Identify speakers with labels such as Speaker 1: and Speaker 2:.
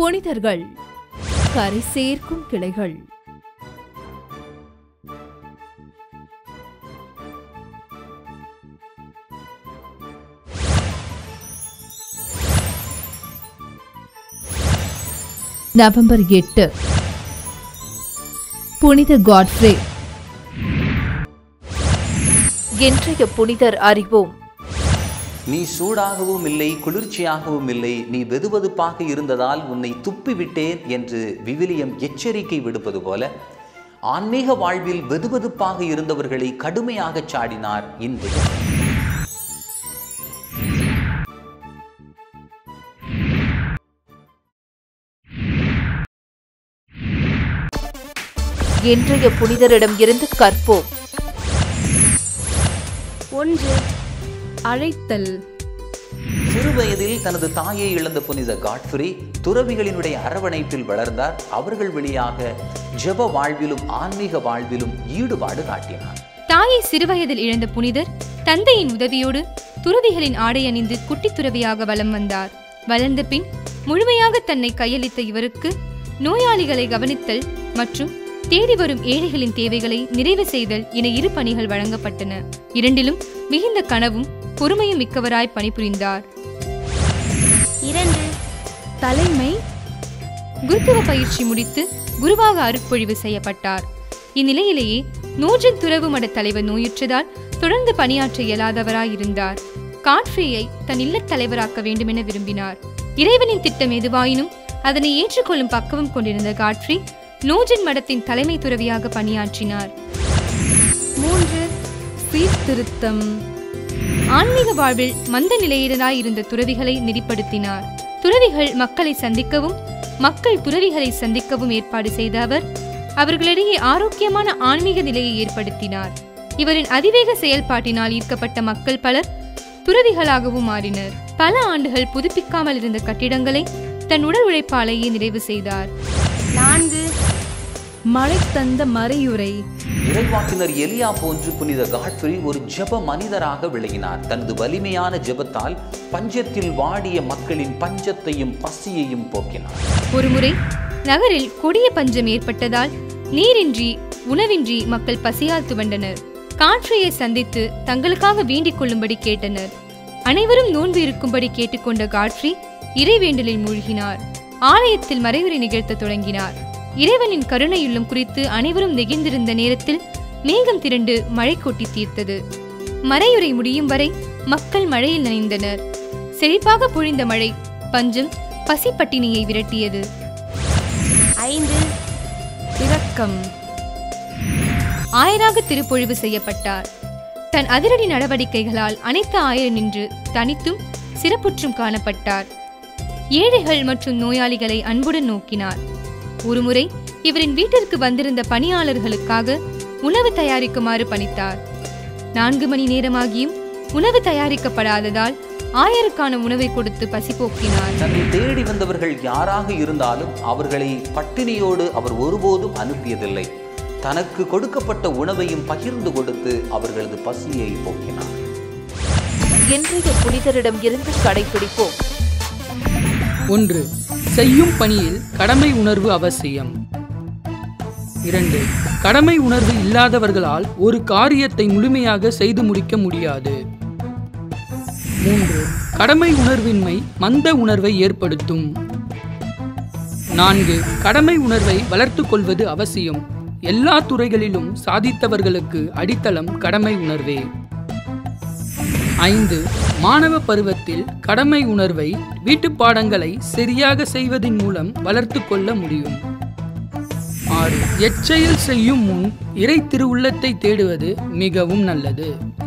Speaker 1: புனிதர்கள் கரை சேர்க்கும் கிளைகள் நவம்பர் எட்டு புனித காட்ஃப்ரே இன்றைய புனிதர் அறிவோம்
Speaker 2: நீ சூடாகவும் இல்லை குளிர்ச்சியாகவும் இல்லை நீ வெதுவெதுப்பாக இருந்ததால் உன்னை துப்பிவிட்டேன் என்று விவிலியம் எச்சரிக்கை விடுப்பது போல ஆன்மீக வாழ்வில் வெதுவெதுப்பாக இருந்தவர்களை கடுமையாகச் சாடினார் இன்றைய
Speaker 1: இன்றைய புனிதரிடம் இருந்து கற்போம்
Speaker 3: ஒன்று அழைத்தல்
Speaker 2: சிறுவயதில் தனது தாயை இழந்த புனித காட்ஃப்ரி துறவிகளினுடைய அரவணைப்பில் வளர்ந்தார் அவர்கள் வழியாக ஜெப வாழ்விலும் ஆன்மீக வாழ்விலும் ஈடுபாடு காட்டினார்
Speaker 3: தாயை சிறுவயதில் இழந்த புனிதர் தந்தையின் உதவியோடு துறவிகளின் ஆடை அணிந்து குட்டித் துறவியாக வலம் வந்தார் வளர்ந்த பின் முழுமையாக தன்னை கையளித்த இவருக்கு நோயாளிகளை கவனித்தல் மற்றும் தேடி வரும் ஏழைகளின் தேவைகளை நிறைவு செய்தல் என இரு பணிகள் வழங்கப்பட்டன இரண்டிலும் மிகுந்த கனவும் பொறுமையும் மிக்கவராய் பணிபுரிந்தார்
Speaker 4: இரண்டு
Speaker 3: தலைமை குருத்துவ பயிற்சி முடித்து குருவாக அருட்பொழிவு செய்யப்பட்டார் இந்நிலையிலேயே நூஜன் துறவு மட தலைவர் நோயுற்றதால் தொடர்ந்து பணியாற்ற இயலாதவராயிருந்தார் காட்ஃப்ரீயை தன் இல்லத் தலைவராக்க வேண்டுமென விரும்பினார் இறைவனின் திட்டம் எதுவாயினும் அதனை ஏற்றுக்கொள்ளும் பக்குவம் கொண்டிருந்த காட்ஃப்ரீ நோஜன் மடத்தின் தலைமை துறவியாக பணியாற்றினார் மூன்று சீர்திருத்தம் ஆன்மீக வாழ்வில் மந்த நிலையினராய் இருந்த துறவிகளை நெறிப்படுத்தினார் துறவிகள் மக்களை சந்திக்கவும் மக்கள் துறவிகளை சந்திக்கவும் ஏற்பாடு செய்த அவர் அவர்களிடையே ஆரோக்கியமான ஆன்மீக நிலையை ஏற்படுத்தினார் இவரின் அதிவேக செயல்பாட்டினால் ஈர்க்கப்பட்ட மக்கள் பலர் துறவிகளாகவும் மாறினர் பல ஆண்டுகள் புதுப்பிக்காமல் இருந்த கட்டிடங்களை தன் உடல் உழைப்பாலேயே நிறைவு செய்தார்
Speaker 4: நான்கு
Speaker 1: மழை தந்த மறையுரை
Speaker 2: இறைவாக்கினர் எலியா போன்று புனித காட்ஃப்ரி ஒரு ஜெப மனிதராக விளங்கினார் தனது வலிமையான ஜெபத்தால் பஞ்சத்தில் வாடிய மக்களின் பஞ்சத்தையும் பசியையும் போக்கினார்
Speaker 3: ஒருமுறை நகரில் கொடிய பஞ்சம் ஏற்பட்டதால் நீரின்றி உணவின்றி மக்கள் பசியால் துவண்டனர் காற்றையை சந்தித்து தங்களுக்காக வேண்டிக் கொள்ளும்படி கேட்டனர் அனைவரும் நோன்பு இருக்கும்படி கேட்டுக்கொண்ட காட்ரி இறைவேண்டலில் மூழ்கினார் ஆலயத்தில் மறைவுரை நிகழ்த்த தொடங்கினார் இறைவனின் கருணையுள்ளம் குறித்து அனைவரும் நெகிழ்ந்திருந்த நேரத்தில் மேகம் திரண்டு மழை கொட்டி தீர்த்தது மறையுரை முடியும் வரை மக்கள் மழையில் நனைந்தனர் செழிப்பாக பொழிந்த மழை பஞ்சம் பசிப்பட்டினியை விரட்டியது
Speaker 4: ஐந்து
Speaker 3: இரக்கம் ஆயராக திருப்பொழிவு செய்யப்பட்டார் தன் அதிரடி நடவடிக்கைகளால் அனைத்து ஆயர் நின்று தனித்தும் சிறப்புற்றும் காணப்பட்டார் ஏழைகள் மற்றும் நோயாளிகளை அன்புடன் நோக்கினார் ஒருமுறை இவரின் வீட்டிற்கு வந்திருந்த பணியாளர்களுக்காக உணவு தயாரிக்குமாறு பணித்தார் நான்கு மணி நேரமாகியும் உணவு தயாரிக்கப்படாததால் ஆயருக்கான உணவை கொடுத்து பசி போக்கினார்
Speaker 2: தன்னை தேடி வந்தவர்கள் யாராக இருந்தாலும் அவர்களை பட்டினியோடு அவர் ஒருபோதும் அனுப்பியதில்லை தனக்கு கொடுக்கப்பட்ட உணவையும் பகிர்ந்து கொடுத்து அவர்களது பசியை போக்கினார்
Speaker 1: இன்றைய புனிதரிடம் இருந்து கடைபிடிப்போம்
Speaker 5: ஒன்று செய்யும் பணியில் கடமை உணர்வு அவசியம் இரண்டு கடமை உணர்வு இல்லாதவர்களால் ஒரு காரியத்தை முழுமையாக செய்து முடிக்க முடியாது மூன்று கடமை உணர்வின்மை மந்த உணர்வை ஏற்படுத்தும் நான்கு கடமை உணர்வை வளர்த்து கொள்வது அவசியம் எல்லா துறைகளிலும் சாதித்தவர்களுக்கு அடித்தளம் கடமை உணர்வே ஐந்து மாணவ பருவத்தில் கடமை உணர்வை வீட்டுப் பாடங்களை சரியாக செய்வதன் மூலம் வளர்த்து கொள்ள முடியும் ஆறு எச்செயல் செய்யும் முன் இறை திருவுள்ளத்தை தேடுவது மிகவும் நல்லது